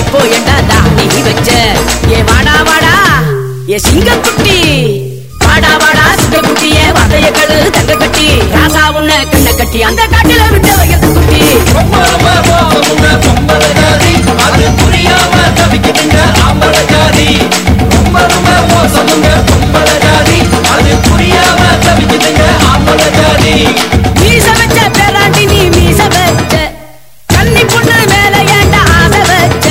இப்போ என்ன தானி வச்ச ஏ வாடா வாடா ஏ சிங்கக்குட்டி வாடா வாடா சிங்கக்குட்டியே வதைய கழு தங்க கட்டி ராசா உன்ன கண்ண கட்டி அந்த காட்டுல விட்டு வைக்கிறது குட்டி ரொம்ப ரொம்ப மோசமுங்க பொம்பள ஜாதி அது புரியாம தவிக்குதுங்க ஆம்பள ஜாதி ரொம்ப ரொம்ப மோசமுங்க பொம்பள ஜாதி அது புரியாம தவிக்குதுங்க ஆம்பள ஜாதி மீச வச்ச பேராண்டி நீ மீச வச்ச கன்னி பொண்ணு மேல ஏன்டா ஆசை வச்ச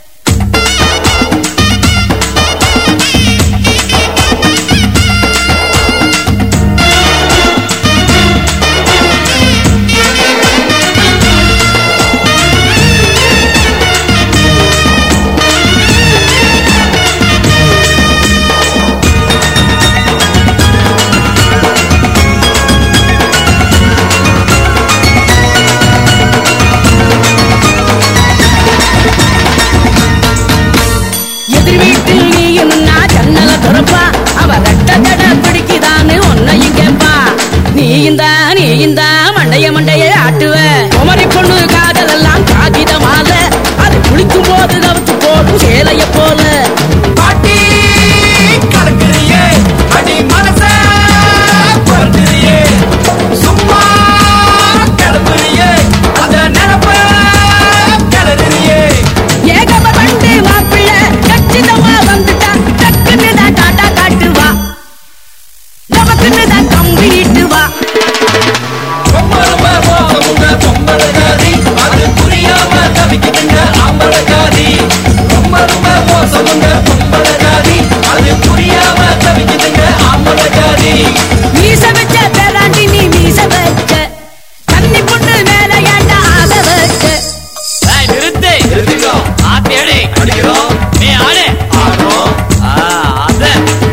எதிர் வீட்டில் நீ நின்னா ஜன்னல திறப்பா அவ ரெட்ட தட பிடிக்குதான்னு உன்னையும் கேப்பா நீ இந்த நீ இந்த மண்டைய மண்டைய ஆட்டுவ குமரி பொண்ணு காதல் எல்லாம் காகித மாலை அது குளிக்கும் போது தவிர்த்து போடும் சேலைய போல பாட்டி கலக்குறியே அடி மனச பொறுத்துறியே சும்மா கிளம்புறியே அத நினப்ப கிளறியே ஏகம கண்டு மாப்பிள்ள கச்சிதமா வந்துட்டா டக்குன்னு தான் டாட்டா காட்டுவா நமக்குன்னு தான் கம்பிட்டு வா ரொம்ப ரொம்ப மோசமுங்க பொம்பள ஜாதி அது புரியாம தவிக்குதுங்க ஆம்பள ஜாதி ரொம்ப ரொம்ப மோசமுங்க பொம்பள ஜாதி அது புரியாம தவிக்குதுங்க ஆம்பள ஜாதி மீச வச்ச பேராண்டி நீ மீச வச்ச கன்னி பொண்ணு மேல ஏன்டா ஆசை வச்ச ஏய், நிறுத்து நிறுத்திக்கிறோம். ஆத்தி அடி அடிக்கிறோம் நீ ஆடு ஆடுறோம் ஆ, அத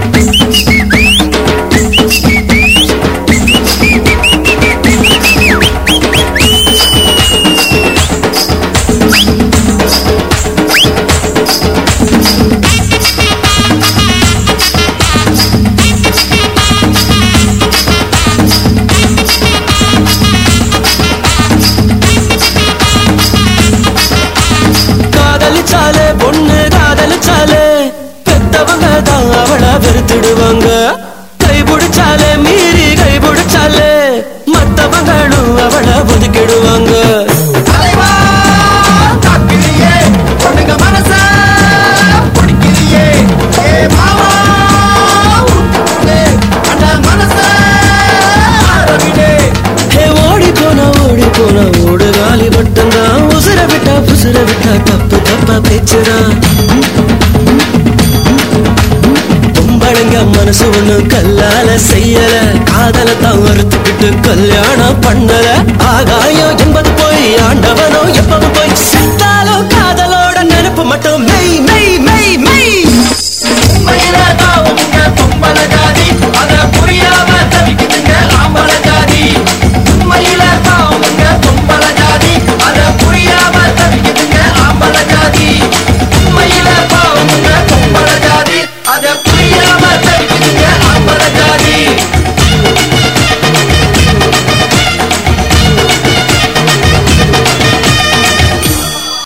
காதலிச்சாலே பொண்ணு காதலிச்சாலே பெத்தவங்க தான் அவளை வெறுத்துடுவாங்க கை பிடிச்சாலே மீறி கை பிடிச்சாலே மத்தவங்களும் அவளை ஒதுக்கிடுவாங்க தலைவா தாக்குறியே பொண்ணுங்க மனச பிடிக்கிறியே ஏ மாவா உட்காரு, அந்த மனச ஆரவிடே ஹே ஓடி போனா ஓடி போனா ஓடு காலி மட்டும்தான் உசுர விட்டா புசுர விட்டா தப்பு தப்பா பேச்சுதான் பொம்பளைங்க மனசு ஒண்ணு கல்லால செய்யல காதல தான் வறுத்துக்கிட்டு கல்யாணம் பண்ணல ஆகாயம் என்பது போய் ஆண்டவனோ எப்பவும் போய் செத்தாலோ காதலோ